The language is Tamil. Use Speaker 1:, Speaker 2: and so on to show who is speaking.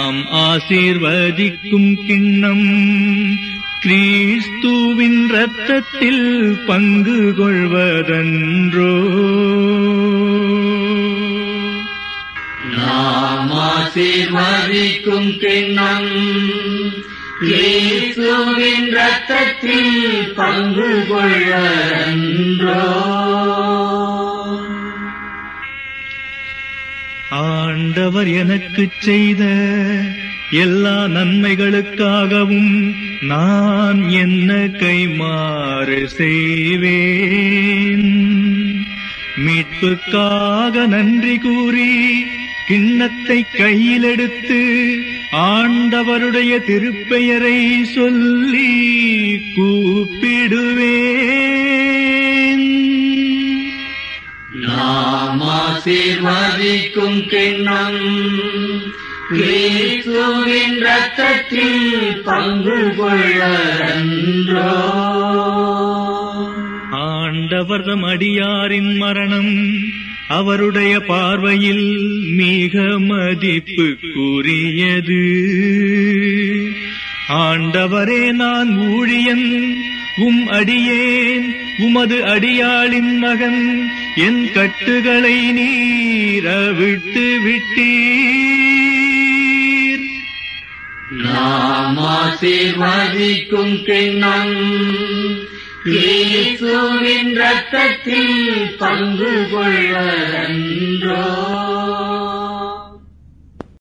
Speaker 1: நாம் ஆசீர்வதிக்கும் கிண்ணம் கிறிஸ்துவின் இரத்தத்தில் பங்கு கொள்வதன்றோ
Speaker 2: நாம் ஆசீர்வதிக்கும் கிண்ணம் இயேசுவின் ரத்தத்தில் பங்கு கொள்வதன்றோ
Speaker 1: ஆண்டவர் எனக்குச் செய்த எல்லா நன்மைகளுக்காகவும் நான் என்ன கைமாறு செய்வேன் மீட்புக்காக நன்றி கூறி கிண்ணத்தை கையிலெடுத்து ஆண்டவருடைய திருப்பெயரை சொல்லி கூப்பிடுவேன்
Speaker 2: நாம் ஆசீர்வதிக்கும் கிண்ணம் இயேசுவின் ரத்தத்தில் பங்கு கொள்வதன்றோ
Speaker 1: ஆண்டவர் தம் அடியாரின் மரணம் அவருடைய பார்வையில் மிக மதிப்புக்குரியது ஆண்டவரே நான் ஊழியன் உம் அடியேன் உமது அடியாளின் மகன் என் கட்டுகளை நீர் அவிழ்த்து விட்டீர்
Speaker 2: நாம் ஆசீர்வதிக்கும் கிண்ணம் இயேசுவின் ரத்தத்தில் பங்கு கொள்வதன்றோ